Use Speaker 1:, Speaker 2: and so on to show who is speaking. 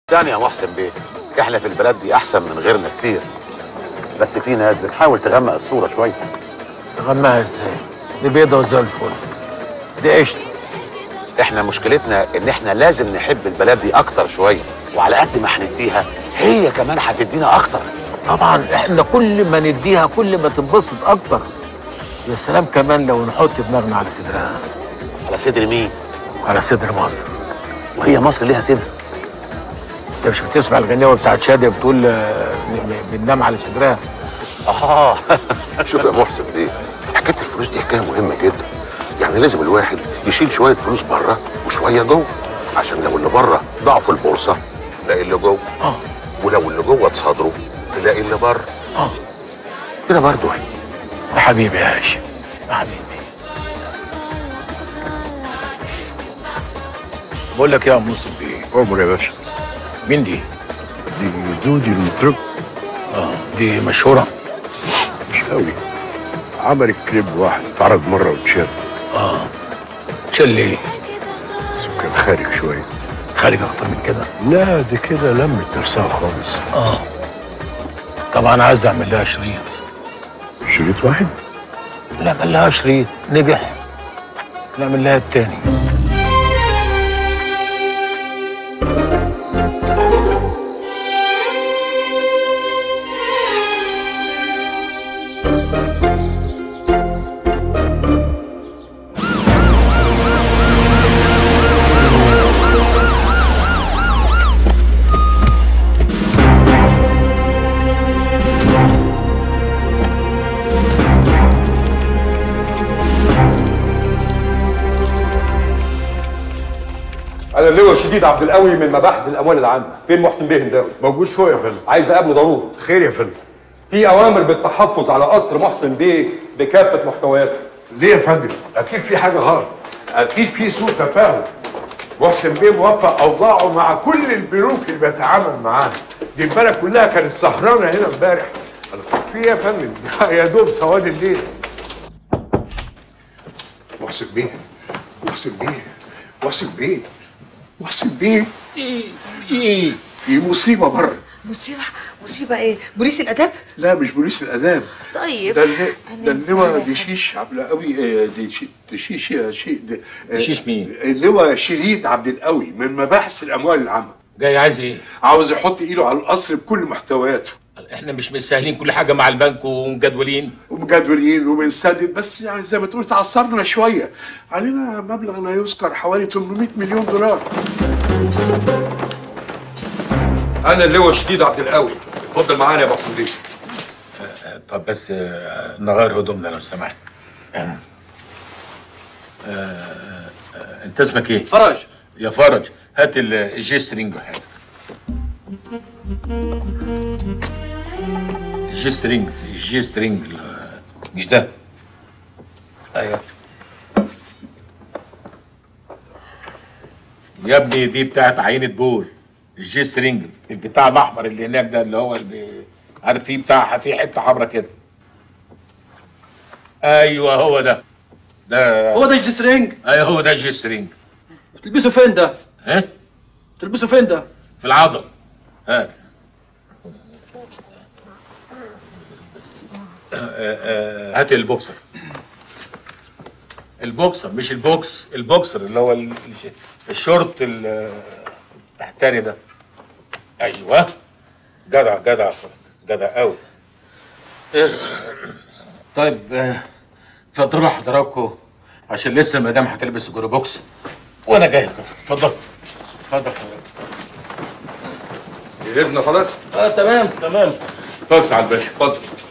Speaker 1: يعني يا محسن بيه احنا في البلد دي احسن من غيرنا كتير بس في ناس بتحاول تغمق الصوره شويه
Speaker 2: تغمها ازاي دي بيضه وزي الفل دي قشطه
Speaker 1: احنا مشكلتنا ان احنا لازم نحب البلد دي اكتر شويه وعلى قد ما هنديها هي كمان هتدينا اكتر
Speaker 2: طبعا احنا كل ما نديها كل ما تنبسط اكتر يا سلام كمان لو نحط دماغنا على صدرها
Speaker 1: على صدر مين
Speaker 2: على صدر مصر
Speaker 1: وهي مصر ليها صدر
Speaker 2: انت مش بتسمع الغنيوه بتاعت شاديه بتقول آه، ن- ن- بننام على صدرها
Speaker 1: اه
Speaker 3: شوف يا محسن ايه حكايه الفلوس دي حكايه مهمه جدا يعني لازم الواحد يشيل شويه فلوس بره وشويه جوه عشان لو اللي بره ضاع في البورصه تلاقي اللي جوه
Speaker 2: اه
Speaker 3: ولو اللي جوه اتصدروا تلاقي اللي بره
Speaker 2: اه
Speaker 3: كده برضه
Speaker 2: يا حبيبي يا هاشم يا حبيبي بقول لك يا ام نصر بيه
Speaker 4: عمر يا باشا
Speaker 2: مين دي؟
Speaker 4: دي دودي المطرب
Speaker 2: اه دي مشهوره
Speaker 4: مش قوي عملت كليب واحد اتعرض مره واتشال
Speaker 2: اه شل ايه؟
Speaker 4: بس كان خارج شويه
Speaker 2: خارج اكتر من كده
Speaker 4: لا دي كده لمت نفسها خالص
Speaker 2: اه طبعا عايز اعمل لها شريط
Speaker 4: شريط واحد
Speaker 2: نعمل لها شريط نجح نعمل لها التاني
Speaker 5: انا اللواء شديد عبد القوي من مباحث الاموال العامه فين محسن بيه هنداوي
Speaker 4: موجود فوق يا فندم
Speaker 5: عايز اقابله ضروري
Speaker 4: خير يا فندم
Speaker 5: في اوامر بالتحفظ على قصر محسن بيه بكافه محتوياته
Speaker 4: ليه يا فندم اكيد في حاجه غلط اكيد في سوء تفاهم محسن بيه موفق اوضاعه مع كل البنوك اللي بيتعامل معاها دي البلد كلها كانت سهرانه هنا امبارح في إيه يا فندم ده يا دوب سواد الليل محسن بيه محسن بيه محسن بيه محسن بيه
Speaker 2: ايه
Speaker 4: في مصيبه بره
Speaker 6: مصيبة مصيبة ايه؟ بوليس الآداب؟
Speaker 4: لا مش بوليس الاداب
Speaker 6: طيب
Speaker 4: ده اللي
Speaker 6: أنا-
Speaker 4: ده اللواء
Speaker 6: أنا-
Speaker 4: دشيش عبد القوي آه، دشي- دشيش يا شي د- آه،
Speaker 2: دشيش مين؟
Speaker 4: اللواء شديد عبد القوي من مباحث الاموال العامه
Speaker 2: جاي عايز ايه؟
Speaker 4: عاوز يحط ايده على القصر بكل محتوياته
Speaker 2: احنا مش مسهلين كل حاجه مع البنك ومجدولين
Speaker 4: ومجدولين وبنسدد بس يعني زي ما تقول تعثرنا شويه علينا مبلغ لا يذكر حوالي 800 مليون دولار
Speaker 5: انا اللواء شديد عبد القوي اتفضل معانا يا محسن بيه
Speaker 2: طب بس آه، نغير هدومنا لو سمحت آه، آه، آه، انت اسمك ايه؟
Speaker 7: فرج
Speaker 2: يا فرج هات ال- الجي سترينج وحاجه الجي سترينج الجي سترينج ال- مش ده ايوه يا ابني دي بتاعت عينة بول الجي سترينج البتاع الاحمر اللي هناك ده اللي هو اللي عارف فيه بتاع فيه حته حمرا كده ايوه هو ده ده
Speaker 7: هو ده الجسرينج
Speaker 2: ايوه هو ده الجي سترينج
Speaker 7: تلبسه فين ده؟
Speaker 2: ها
Speaker 7: تلبسه فين ده؟
Speaker 2: في العضل هات آه، آه، هات البوكسر البوكسر مش البوكس البوكسر اللي هو ال- الش- الشورت ال- التحتاني ده ايوه جدع جدع جدع قوي طيب آه، اتفضلوا حضراتكم عشان لسه المدام هتلبس الجوري بوكس وانا جاهز اتفضل اتفضل حضرتك
Speaker 5: جهزنا خلاص
Speaker 2: اه تمام تمام اتفضل على الباشا اتفضل